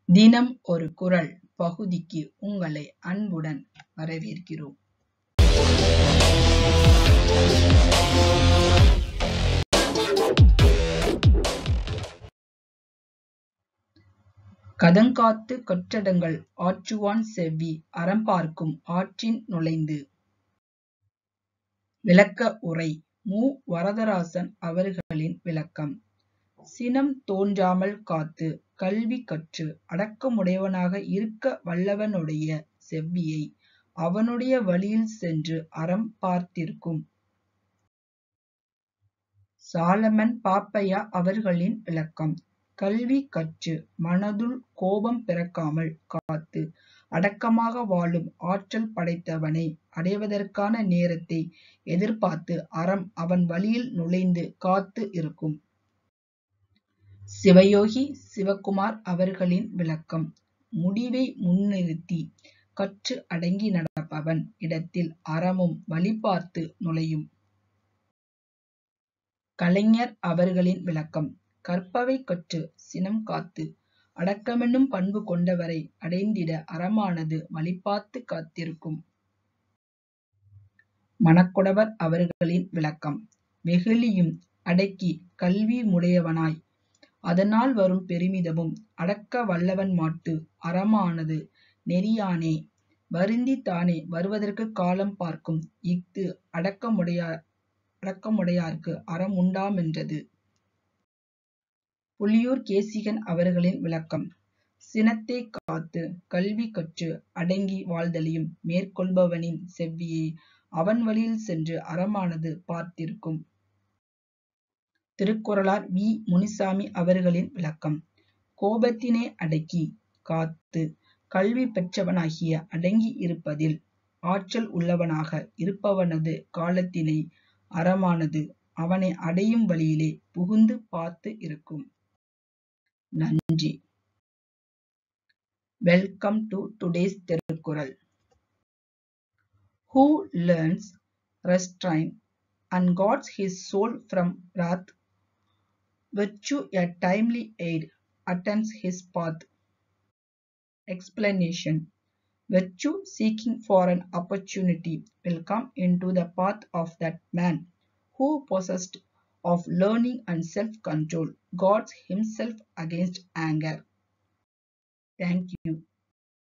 தினம் ஒரு குறள் பகுதிக்கு உங்களை அன்புடன் வரவேற்கிறோம். கதங்காத்துக் கற்றடங்கல் ஆற்றுவான் செவ்வி அறம்பார்க்கும் ஆற்றின் நுழைந்து. விளக்க உரை மு. வரதராசன் அவர்களின் விளக்கம் சினம் தோன்றாமல் காத்து, கல்வி கற்று, அடக்கமுடையவனாக இருக்க வல்லவனுடைய செவ்வியை அவனுடைய வழியில் சென்று அறம் பார்த்திருக்கும். சாலமன் பாப்பையா அவர்களின் விளக்கம் கல்வி கற்று மனதுள் கோபம் பிறக்காமல் காத்து, அடக்கமாக வாழும் ஆற்றல் படைத்தவனை அடைவதற்கான நேரத்தை எதிர்பார்த்து அறம் அவன் வழியில் நுழைந்து காத்து இருக்கும். சிவயோகி சிவகுமார் அவர்களின் விளக்கம் முடிவை முன்னிறுத்தி, கற்று அடங்கி நடப்பவன் இடத்தில் அறமும் வழிபார்த்து நுழையும். கலைஞர் அவர்களின் விளக்கம் கற்பவை கற்று, சினம் காத்து, அடக்கமென்னும் பண்பு கொண்டவரை அடைந்திட அறமானது வழிபார்த்துக் காத்திருக்கும். மணக்குடவர் அவர்களின் விளக்கம் வெகுளியும் அடக்கி கல்வியுமுடையவனாய், அதனால் வரும் பெருமிதமும் அடக்க வல்லவன்மாட்டு அறமானது நெறியானே வருந்தித் தானே வருவதற்குக் காலம் பார்க்கும் இஃது அடக்கமுடையார்க்கு அறம் உண்டாமென்றது. புலியூர் கேசிகன் அவர்களின் விளக்கம் சினத்தைக் காத்து, கல்வி கற்று, அடங்கி வாழ்தலையும் மேற்கொள்பவனின் செவ்வியை அவன் வழியில் சென்று அறமானது பார்த்திருக்கும். திருக்குறளார் வி. முனிசாமி அவர்களின் விளக்கம் கோபத்தினை அடக்கிக் காத்து, கல்வி பெற்றவனாகிய அடங்கி இருப்பதில் ஆற்றல் உள்ளவனாக இருப்பவனது காலத்தினை அறமானது அவனை அடையும் வழியிலே புகுந்து பார்த்து இருக்கும். நன்றி. Welcome to today's Thirukkural. Who learns restraint and guards his soul from wrath, virtue a timely aid attends his path. Explanation Virtue seeking for an opportunity will come into the path of that man who possessed of learning and self-control guards himself against anger. Thank you.